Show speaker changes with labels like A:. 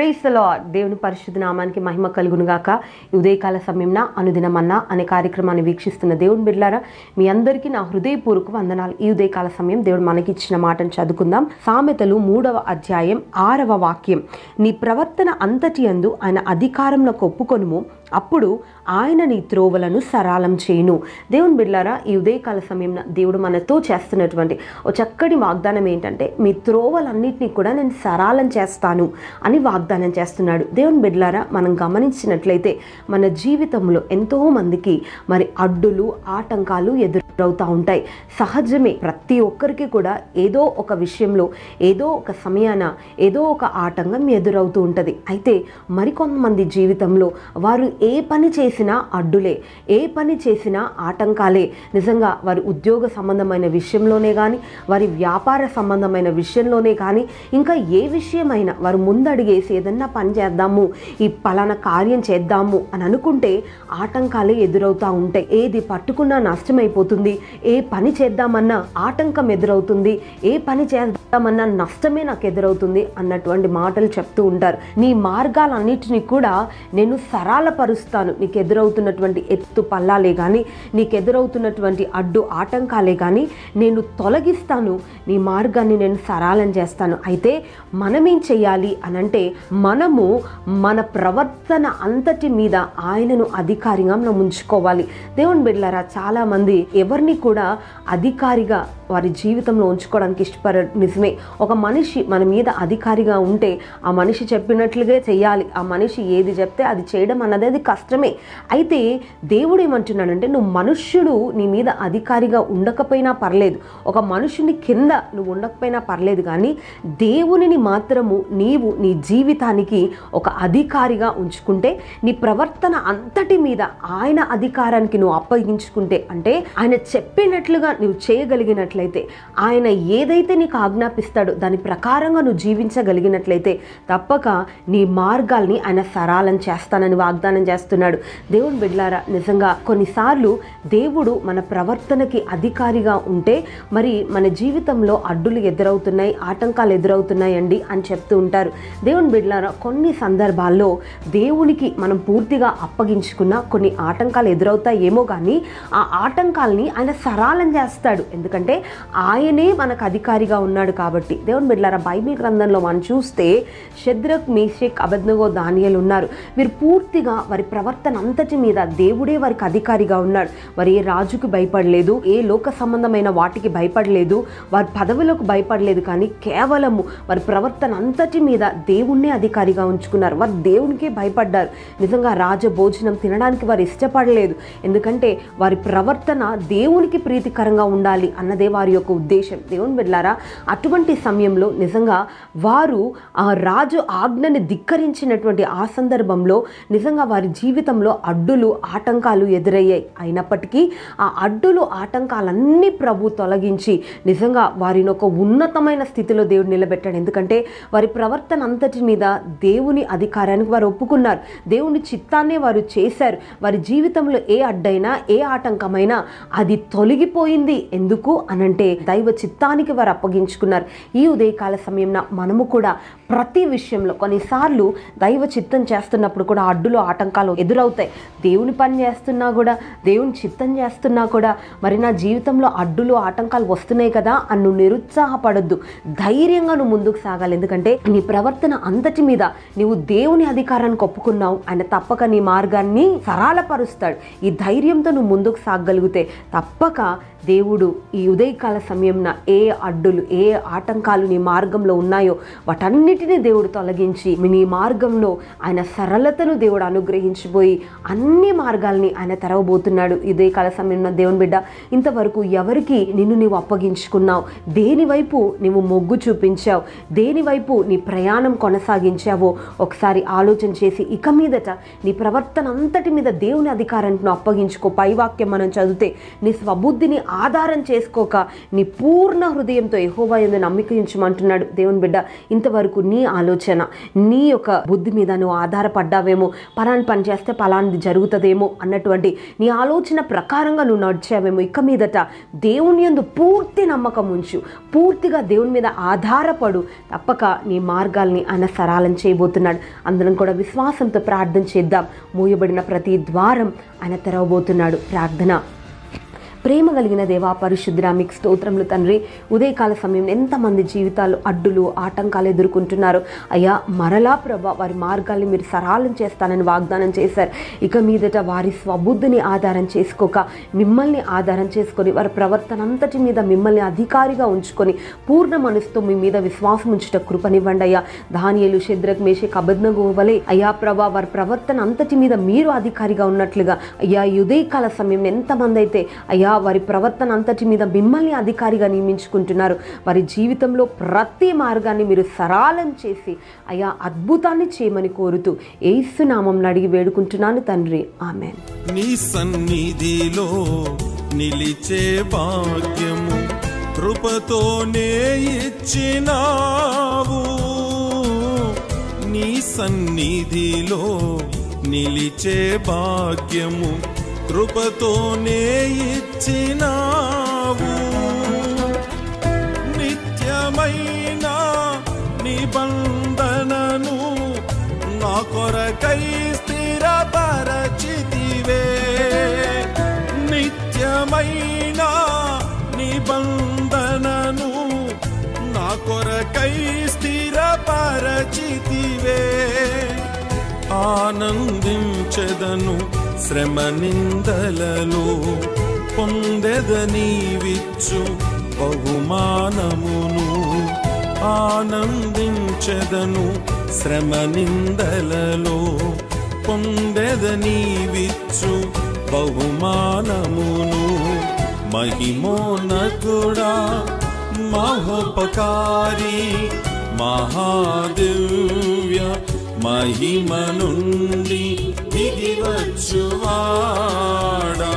A: price లో దేవుని పరిశుద్ధ నామానికి మహిమ కలుగును గాక ఈ ఉదయకాల సమయంన అనుదినమన్నా అనే కార్యక్రమాన్ని వీక్షిస్తున్న దేవుని బిడ్లారా మీ అందరికీ నా హృదయపూర్వక వందనాలు ఈ ఉదయకాల సమయం దేవుడు మనకిచ్చిన మాటను చదువుకుందాం సామెతలు మూడవ అధ్యాయం ఆరవ వాక్యం నీ ప్రవర్తన అంతటి అందు ఆయన అధికారంలో ఒప్పుకొనుము అప్పుడు ఆయన నీ త్రోవలను సరాలం చేయును దేవుని బిడ్లారా ఈ ఉదయకాల సమయంన దేవుడు మనతో చేస్తున్నటువంటి ఓ చక్కటి వాగ్దానం ఏంటంటే మీ త్రోవలన్నిటినీ కూడా నేను సరాలం చేస్తాను అని వాగ్దానం చేస్తున్నాడు దేవుని బిడ్లారా మనం గమనించినట్లయితే మన జీవితంలో ఎంతో మందికి మరి అడ్డులు ఆటంకాలు ఎదురవుతూ ఉంటాయి సహజమే ప్రతి ఒక్కరికి కూడా ఏదో ఒక విషయంలో ఏదో ఒక సమయాన ఏదో ఒక ఆటంకం ఎదురవుతూ ఉంటుంది అయితే మరికొంతమంది జీవితంలో వారు ఏ పని చేసినా అడ్డులే ఏ పని చేసినా ఆటంకాలే నిజంగా వారి ఉద్యోగ సంబంధమైన విషయంలోనే కానీ వారి వ్యాపార సంబంధమైన విషయంలోనే కానీ ఇంకా ఏ విషయమైనా వారు ముందడిగేసి ఏదన్నా పని చేద్దాము ఈ పలానా కార్యం చేద్దాము అని అనుకుంటే ఆటంకాలే ఎదురవుతూ ఉంటాయి ఏది పట్టుకున్నా నష్టమైపోతుంది ఏ పని చేద్దామన్నా ఆటంకం ఎదురవుతుంది ఏ పని చేద్దామన్నా నష్టమే నాకు ఎదురవుతుంది అన్నటువంటి మాటలు చెప్తూ ఉంటారు నీ మార్గాలన్నిటినీ కూడా నేను సరళపరుస్తాను నీకు ఎదురవుతున్నటువంటి ఎత్తు పల్లాలే కానీ నీకు ఎదురవుతున్నటువంటి అడ్డు ఆటంకాలే కానీ నేను తొలగిస్తాను నీ మార్గాన్ని నేను సరళం చేస్తాను అయితే మనమేం చేయాలి అనంటే మనము మన ప్రవర్తన అంతటి మీద ఆయనను అధికారిగా మనం ఉంచుకోవాలి దేవుని బిడ్డలారా చాలామంది ఎవరిని కూడా అధికారిగా వారి జీవితంలో ఉంచుకోవడానికి ఇష్టపడరు నిజమే ఒక మనిషి మన మీద అధికారిగా ఉంటే ఆ మనిషి చెప్పినట్లుగా చేయాలి ఆ మనిషి ఏది చెప్తే అది చేయడం అన్నది అది కష్టమే అయితే దేవుడు ఏమంటున్నాడంటే నువ్వు మనుష్యుడు నీ మీద అధికారిగా ఉండకపోయినా పర్లేదు ఒక మనుషుని కింద నువ్వు ఉండకపోయినా పర్లేదు కానీ దేవునిని మాత్రము నీవు నీ జీవితానికి ఒక అధికారిగా ఉంచుకుంటే నీ ప్రవర్తన అంతటి మీద ఆయన అధికారానికి నువ్వు అప్పగించుకుంటే అంటే ఆయన చెప్పినట్లుగా నువ్వు చేయగలిగినట్లయితే ఆయన ఏదైతే నీకు ఆజ్ఞాపిస్తాడో దాని ప్రకారంగా నువ్వు జీవించగలిగినట్లయితే తప్పక నీ మార్గాల్ని ఆయన సరాలం చేస్తానని వాగ్దానం చేస్తున్నాడు దేవుని బిడ్లారా నిజంగా కొన్నిసార్లు దేవుడు మన ప్రవర్తనకి అధికారిగా ఉంటే మరి మన జీవితంలో అడ్డులు ఎదురవుతున్నాయి ఆటంకాలు ఎదురవుతున్నాయండి అని చెప్తూ ఉంటారు దేవుని బిడ్లారా కొన్ని సందర్భాల్లో దేవునికి మనం పూర్తిగా అప్పగించుకున్న కొన్ని ఆటంకాలు ఎదురవుతాయేమో కానీ ఆ ఆటంకాల్ని ఆయన సరాలం చేస్తాడు ఎందుకంటే ఆయనే మనకు అధికారిగా ఉన్నాడు కాబట్టి దేవుని బిడ్లారా బైబిల్ గ్రంథంలో మనం చూస్తే షద్రక్ మేషక్ అబద్నగో దానియలు ఉన్నారు వీరు పూర్తిగా వారి ప్రవర్తన అంతటి మీద దేవుడే వారికి అధికారిగా ఉన్నాడు వారు ఏ రాజుకు భయపడలేదు ఏ లోక సంబంధమైన వాటికి భయపడలేదు వారి పదవులకు భయపడలేదు కానీ కేవలము వారి ప్రవర్తన అంతటి మీద దేవుణ్ణే అధికారిగా ఉంచుకున్నారు వారు దేవునికే భయపడ్డారు నిజంగా రాజ భోజనం తినడానికి వారు ఇష్టపడలేదు ఎందుకంటే వారి ప్రవర్తన దేవునికి ప్రీతికరంగా ఉండాలి అన్నదే వారి యొక్క ఉద్దేశం దేవుని బిడ్లారా అటువంటి సమయంలో నిజంగా వారు ఆ రాజు ఆజ్ఞని ధిక్కరించినటువంటి ఆ సందర్భంలో నిజంగా వారి జీవితంలో అడ్డులు ఆటంకాలు ఎదురయ్యాయి అయినప్పటికీ ఆ అడ్డులు ఆటంకాలన్నీ ప్రభు తొలగించి నిజంగా వారిని ఒక ఉన్నతమైన స్థితిలో దేవుడు నిలబెట్టాడు ఎందుకంటే వారి ప్రవర్తన అంతటి మీద దేవుని అధికారానికి వారు ఒప్పుకున్నారు దేవుని చిత్తాన్నే వారు చేశారు వారి జీవితంలో ఏ అడ్డైనా ఏ ఆటంకమైనా అది తొలగిపోయింది ఎందుకు అనంటే దైవ చిత్తానికి వారు అప్పగించుకున్నారు ఈ ఉదయకాల సమయంలో మనము కూడా ప్రతి విషయంలో కొన్నిసార్లు దైవ చిత్తం చేస్తున్నప్పుడు కూడా అడ్డులు ఆటంకాలు ఎదురవుతాయి దేవుని పని చేస్తున్నా కూడా దేవుని చిత్తం చేస్తున్నా కూడా మరి నా జీవితంలో అడ్డులు ఆటంకాలు వస్తున్నాయి కదా అని నువ్వు నిరుత్సాహపడొద్దు ధైర్యంగా నువ్వు ముందుకు సాగాలి ఎందుకంటే నీ ప్రవర్తన అంతటి మీద నీవు దేవుని అధికారానికి ఒప్పుకున్నావు ఆయన తప్పక నీ మార్గాన్ని సరళపరుస్తాడు ఈ ధైర్యంతో నువ్వు ముందుకు సాగగలిగితే తప్పక దేవుడు ఈ ఉదయకాల సమయంన ఏ అడ్డులు ఏ ఆటంకాలు నీ మార్గంలో ఉన్నాయో వాటన్నిటినీ దేవుడు తొలగించి నీ మార్గంలో ఆయన సరళతను దేవుడు అనుగ్రహించిపోయి అన్ని మార్గాల్ని ఆయన తెరవబోతున్నాడు ఈ ఉదయకాల సమయంలో దేవుని బిడ్డ ఇంతవరకు ఎవరికి నిన్ను నీవు అప్పగించుకున్నావు దేని వైపు నీవు మొగ్గు చూపించావు దేని వైపు నీ ప్రయాణం కొనసాగించావో ఒకసారి ఆలోచన చేసి ఇక మీదట నీ ప్రవర్తన అంతటి మీద దేవుని అధికారాన్ని నువ్వు అప్పగించుకో పైవాక్యం మనం చదివితే నీ స్వబుద్ధిని ఆధారం చేసుకోక నీ పూర్ణ హృదయంతో యెహోవా మీద నమ్మిక ఉంచమంటున్నాడు దేవుని బిడ్డ ఇంతవరకు నీ ఆలోచన నీ యొక్క బుద్ధి మీద నువ్వు ఆధారపడ్డావేమో పలాని పని చేస్తే పలానిది జరుగుతుందేమో అన్నటువంటి నీ ఆలోచన ప్రకారంగా నువ్వు నడిచావేమో ఇక మీదట దేవుని యందు పూర్తి నమ్మకం ఉంచు పూర్తిగా దేవుని మీద ఆధారపడు తప్పక నీ మార్గాల్ని ఆయన సరాలం చేయబోతున్నాడు అందరం కూడా విశ్వాసంతో ప్రార్థన చేద్దాం మూయబడిన ప్రతి ద్వారం ఆయన తెరవబోతున్నాడు ప్రార్థన ప్రేమ కలిగిన దేవా పరిశుద్ధుడా మీకు స్తోత్రములు తండ్రి ఉదయకాల సమయంలో ఎంతమంది జీవితాలు అడ్డులు ఆటంకాలు ఎదుర్కొంటున్నారు అయ్యా మరలా ప్రభ వారి మార్గాల్ని మీరు సరళం చేస్తానని వాగ్దానం చేశారు ఇక మీదట వారి స్వబుద్ధిని ఆధారం చేసుకోక మిమ్మల్ని ఆధారం చేసుకొని వారి ప్రవర్తన అంతటి మీద మిమ్మల్ని అధికారిగా ఉంచుకొని పూర్ణ మనసుతో మీ మీద విశ్వాసం ఉంచుట కృపనివ్వండి అయ్యా ధాన్యలు శద్రక్ మేషే కబద్నగోవలే అయ్యా ప్రభా వారి ప్రవర్తన అంతటి మీద మీరు అధికారిగా ఉన్నట్లుగా అయ్యా ఈ ఉదయకాల సమయంలో ఎంతమంది అయితే అయ్యా వారి ప్రవర్తన అంతటి మీద మిమ్మల్ని అధికారిగా నియమించుకుంటున్నారు వారి జీవితంలో ప్రతి మార్గాన్ని మీరు సరాలం చేసి అయ్యా అద్భుతాన్ని చేయమని కోరుతూ ఏసునామంలో అడిగి వేడుకుంటున్నాను తండ్రి ఆమెన్
B: నీ సన్నిధిలో నిలిచే భాగ్యము కృపతోనే ఇచ్చినావు నీ సన్నిధిలో నిలిచే భాగ్యము కృపతోనే ఇచ్చినావు నిత్యమైన నిబంధనను నా కొరకై స్థిరపరచితివే నిత్యమైన నిబంధనను నా కొరకై స్థిరపరచితివే ఆనందించెదను శ్రమ నిందలలో పొందెదనీవిచ్చు బహుమానమును ఆనందించెదను శ్రమ నిందలలో పొందెదనీవిచ్చు బహుమానమును మహిమోన్నతుడా మహోపకారి మహాదివ్య మహిమ నుండి దిగివచ్చువాడా